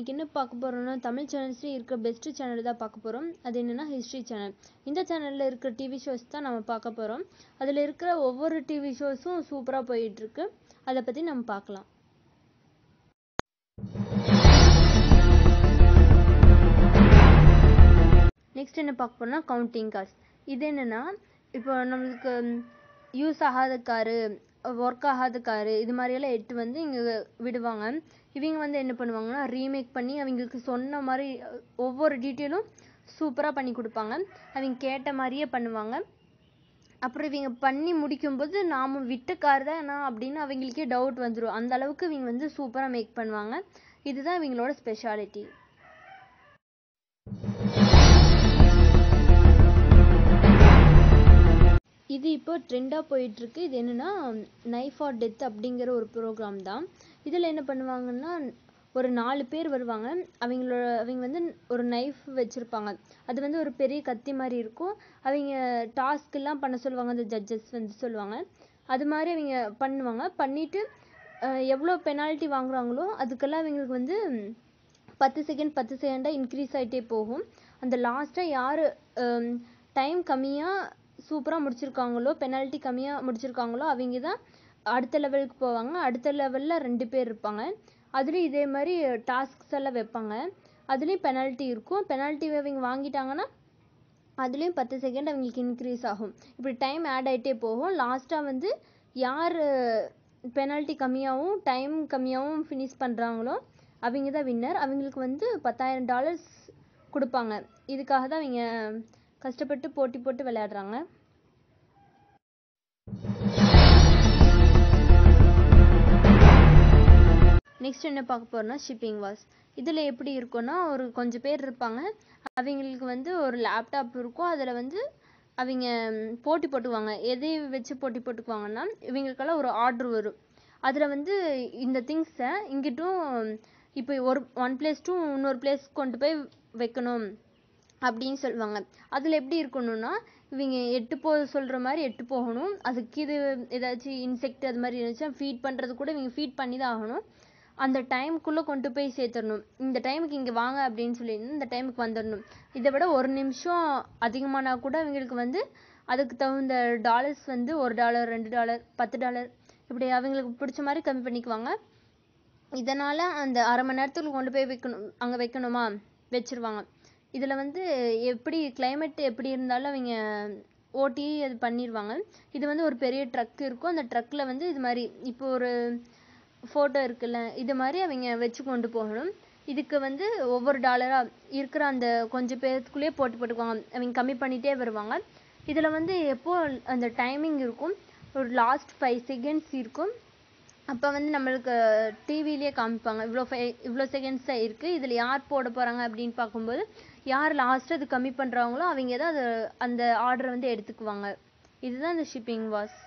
இன்றைக்கி என்ன பார்க்க போகிறோம்னா தமிழ் சேனல்ஸ்லேயே இருக்க பெஸ்ட்டு சேனல் தான் பார்க்க போகிறோம் அது என்னென்னா ஹிஸ்ட்ரி சேனல் இந்த சேனலில் இருக்கிற டிவி ஷோஸ் தான் நம்ம பார்க்க போகிறோம் அதில் இருக்கிற ஒவ்வொரு டிவி ஷோஸும் சூப்பராக போயிட்டுருக்கு அதை பற்றி நம்ம பார்க்கலாம் நெக்ஸ்ட் என்ன பார்க்க போறோம்னா கவுண்டிங் கார்ஸ் இது என்னென்னா இப்போ நம்மளுக்கு யூஸ் ஆகாத காரு ஒர்க் ஆகாத காரு இது மாதிரியெல்லாம் எடுத்து வந்து இங்கே விடுவாங்க இவங்க வந்து என்ன பண்ணுவாங்கன்னா ரீமேக் பண்ணி அவங்களுக்கு சொன்ன மாதிரி ஒவ்வொரு டீட்டெயிலும் சூப்பராக பண்ணி கொடுப்பாங்க அவங்க கேட்ட மாதிரியே பண்ணுவாங்க அப்புறம் இவங்க பண்ணி முடிக்கும்போது நாம் விட்ட கார் தான் நான் அப்படின்னு அவங்களுக்கே டவுட் வந்துடும் அந்த அளவுக்கு இவங்க வந்து சூப்பராக மேக் பண்ணுவாங்க இதுதான் இவங்களோட ஸ்பெஷாலிட்டி இது இப்போ ட்ரெண்டாக போயிட்டுருக்கு இது என்னென்னா நைஃப் ஆர் டெத் அப்படிங்கிற ஒரு ப்ரோக்ராம் தான் இதில் என்ன பண்ணுவாங்கன்னா ஒரு நாலு பேர் வருவாங்க அவங்களோட அவங்க வந்து ஒரு நைஃப் வச்சுருப்பாங்க அது வந்து ஒரு பெரிய கத்தி மாதிரி இருக்கும் அவங்க டாஸ்க்கெல்லாம் பண்ண சொல்லுவாங்க அந்த ஜட்ஜஸ் வந்து சொல்லுவாங்க அது மாதிரி அவங்க பண்ணுவாங்க பண்ணிவிட்டு எவ்வளோ பெனால்ட்டி வாங்குறாங்களோ அதுக்கெல்லாம் அவங்களுக்கு வந்து பத்து செகண்ட் பத்து செகண்டாக இன்க்ரீஸ் ஆகிட்டே போகும் அந்த லாஸ்ட்டாக யார் டைம் கம்மியாக சூப்பராக முடிச்சிருக்காங்களோ பெனால்ட்டி கம்மியாக முடிச்சிருக்காங்களோ அவங்க தான் அடுத்த லெவலுக்கு போவாங்க அடுத்த லெவலில் ரெண்டு பேர் இருப்பாங்க அதுலேயும் இதே மாதிரி டாஸ்க்ஸ் எல்லாம் வைப்பாங்க அதுலேயும் பெனால்ட்டி இருக்கும் பெனால்ட்டி அவங்க வாங்கிட்டாங்கன்னா அதுலேயும் பத்து செகண்ட் அவங்களுக்கு இன்க்ரீஸ் ஆகும் இப்படி டைம் ஆட் ஆகிட்டே போகும் லாஸ்ட்டாக வந்து யார் பெனால்ட்டி கம்மியாகவும் டைம் கம்மியாகவும் ஃபினிஷ் பண்ணுறாங்களோ அவங்க தான் வின்னர் அவங்களுக்கு வந்து பத்தாயிரம் டாலர்ஸ் கொடுப்பாங்க இதுக்காக தான் அவங்க கஷ்டப்பட்டு போட்டி போட்டு விளையாடுறாங்க நெக்ஸ்ட் என்ன பார்க்க போறோம்னா ஷிப்பிங் வாஸ் இதில் எப்படி இருக்கும்னா ஒரு கொஞ்சம் பேர் இருப்பாங்க அவங்களுக்கு வந்து ஒரு லேப்டாப் இருக்கும் அதில் வந்து அவங்க போட்டி போட்டுக்குவாங்க எதை வச்சு போட்டி போட்டுக்குவாங்கன்னா இவங்களுக்கெல்லாம் ஒரு ஆர்டர் வரும் அதில் வந்து இந்த திங்ஸை இங்கிட்டும் இப்போ ஒரு ஒன் பிளேஸ் டூ இன்னொரு பிளேஸ் கொண்டு போய் வைக்கணும் அப்படின்னு சொல்லுவாங்க அதில் எப்படி இருக்கணும்னா இவங்க எட்டு போக சொல்கிற மாதிரி எட்டு போகணும் அதுக்கு இது ஏதாச்சும் இன்செக்ட் அது மாதிரி இருந்துச்சுன்னா ஃபீட் பண்ணுறது கூட இவங்க ஃபீட் பண்ணி தான் ஆகணும் அந்த டைமுக்குள்ளே கொண்டு போய் சேர்த்துடணும் இந்த டைமுக்கு இங்கே வாங்க அப்படின்னு சொல்லி இந்த டைமுக்கு வந்துடணும் இதை விட ஒரு நிமிஷம் அதிகமானால் கூட இவங்களுக்கு வந்து அதுக்கு தகுந்த டாலர்ஸ் வந்து ஒரு டாலர் ரெண்டு டாலர் பத்து டாலர் இப்படி அவங்களுக்கு பிடிச்ச மாதிரி கம்மி பண்ணிக்குவாங்க இதனால் அந்த அரை மணி நேரத்துக்கு கொண்டு போய் வைக்கணும் அங்கே வைக்கணுமா வச்சுருவாங்க இதில் வந்து எப்படி கிளைமேட் எப்படி இருந்தாலும் அவங்க ஓட்டி அது பண்ணிடுவாங்க இது வந்து ஒரு பெரிய ட்ரக் இருக்கும் அந்த ட்ரக்கில் வந்து இது மாதிரி இப்போ ஒரு ஃபோட்டோ இருக்குல்ல இது மாதிரி அவங்க வச்சு கொண்டு போகணும் இதுக்கு வந்து ஒவ்வொரு டாலராக இருக்கிற அந்த கொஞ்சம் பேர்த்துக்குள்ளேயே போட்டு போட்டுக்குவாங்க அவங்க கம்மி பண்ணிகிட்டே வருவாங்க இதில் வந்து எப்போ அந்த டைமிங் இருக்கும் ஒரு லாஸ்ட் ஃபைவ் செகண்ட்ஸ் இருக்கும் அப்போ வந்து நம்மளுக்கு டிவிலேயே காமிப்பாங்க இவ்வளோ ஃபை இவ்வளோ செகண்ட்ஸ் தான் இருக்குது இதில் யார் போட போகிறாங்க அப்படின்னு பார்க்கும்போது யார் லாஸ்ட்டு அது கம்மி பண்ணுறாங்களோ அவங்க தான் அது அந்த ஆர்டரை வந்து எடுத்துக்குவாங்க இதுதான் இந்த ஷிப்பிங் வாஸ்